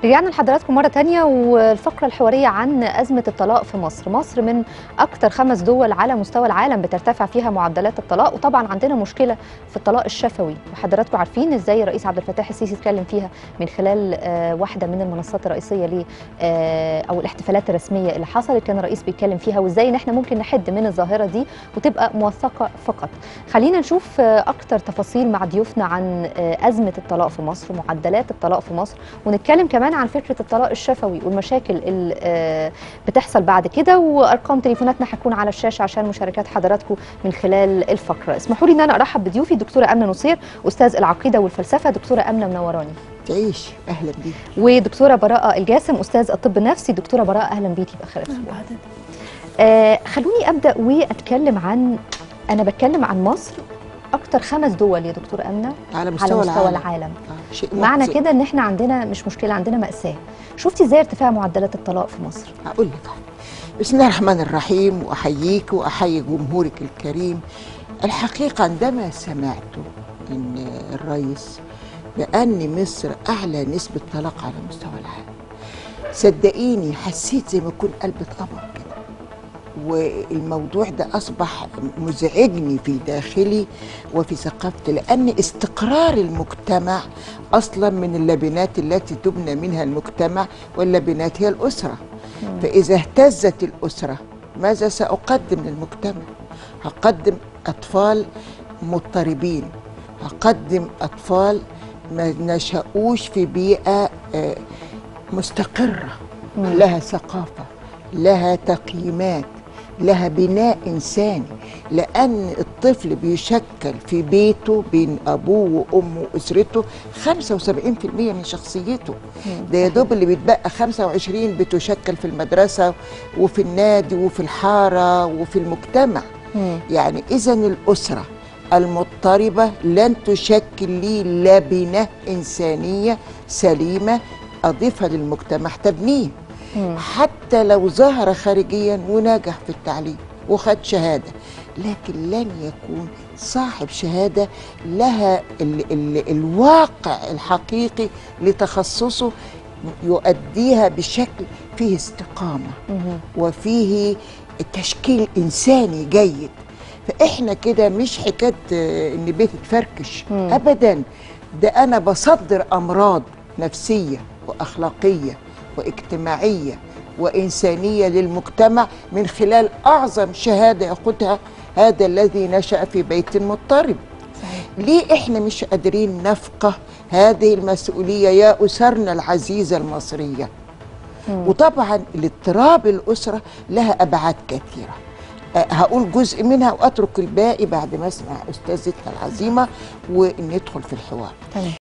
رجعنا لحضراتكم مرة تانية والفقرة الحوارية عن أزمة الطلاق في مصر مصر من أكثر خمس دول على مستوى العالم بترتفع فيها معدلات الطلاق وطبعا عندنا مشكلة في الطلاق الشفوي وحضراتكم عارفين إزاي الرئيس عبد الفتاح السيسي اتكلم فيها من خلال آه، واحدة من المنصات الرئيسية ل آه، أو الاحتفالات الرسمية اللي حصلت كان الرئيس بيتكلم فيها وإزاي إن إحنا ممكن نحد من الظاهرة دي وتبقى موثقة فقط خلينا نشوف آه، أكتر تفاصيل مع ضيوفنا عن آه، أزمة الطلاق في مصر ومعدلات الطلاق في مصر ونتكلم كمان عن فكره الطلاق الشفوي والمشاكل اللي آه، بتحصل بعد كده وارقام تليفوناتنا هتكون على الشاشه عشان مشاركات حضراتكم من خلال الفقره اسمحوا لي ان انا ارحب بضيوفي دكتوره امنه نصير استاذ العقيده والفلسفه دكتوره امنه منوراني تعيش اهلا بيك ودكتوره براءه الجاسم استاذ الطب النفسي دكتوره براءه اهلا بيكي باخر الاسبوع آه خلوني ابدا واتكلم عن انا بتكلم عن مصر اكتر خمس دول يا دكتوره امنه على مستوى, على مستوى العالم, العالم آه. شيء معنى محزن. كده ان احنا عندنا مش مشكله عندنا ماساه شفتي ازاي ارتفاع معدلات الطلاق في مصر هقول لك بسم الله الرحمن الرحيم واحييك واحيي جمهورك الكريم الحقيقه عندما سمعت ان الرئيس بان مصر اعلى نسبه طلاق على مستوى العالم صدقيني حسيت زي ما يكون قلبي اتقبض كده والموضوع ده اصبح مزعجني في داخلي وفي ثقافتي لان استقرار المجتمع اصلا من اللبنات التي تبنى منها المجتمع واللبنات هي الاسره فاذا اهتزت الاسره ماذا ساقدم للمجتمع هقدم اطفال مضطربين هقدم اطفال ما نشأوش في بيئه آه، مستقره لها ثقافه لها تقييمات لها بناء انساني لان الطفل بيشكل في بيته بين ابوه وامه واسرته 75% من شخصيته ده يا دوب اللي بيتبقى 25 بتشكل في المدرسه وفي النادي وفي الحاره وفي المجتمع مم. يعني اذا الاسره المضطربه لن تشكل لي لبنه انسانيه سليمه اضيفها للمجتمع تبنيه مم. حتى لو ظهر خارجيا ونجح في التعليم وخد شهاده لكن لن يكون صاحب شهاده لها ال ال الواقع الحقيقي لتخصصه يؤديها بشكل فيه استقامه مهم. وفيه تشكيل انساني جيد فاحنا كده مش حكايه آه، ان بيتي تفركش مم. ابدا ده انا بصدر امراض نفسيه واخلاقيه واجتماعيه وانسانيه للمجتمع من خلال اعظم شهاده ياخدها هذا الذي نشا في بيت مضطرب ليه احنا مش قادرين نفقه هذه المسؤوليه يا اسرنا العزيزه المصريه وطبعا الاضطراب الاسره لها ابعاد كثيره أه، هقول جزء منها واترك الباقي بعد ما اسمع استاذتنا العظيمه وندخل في الحوار تمام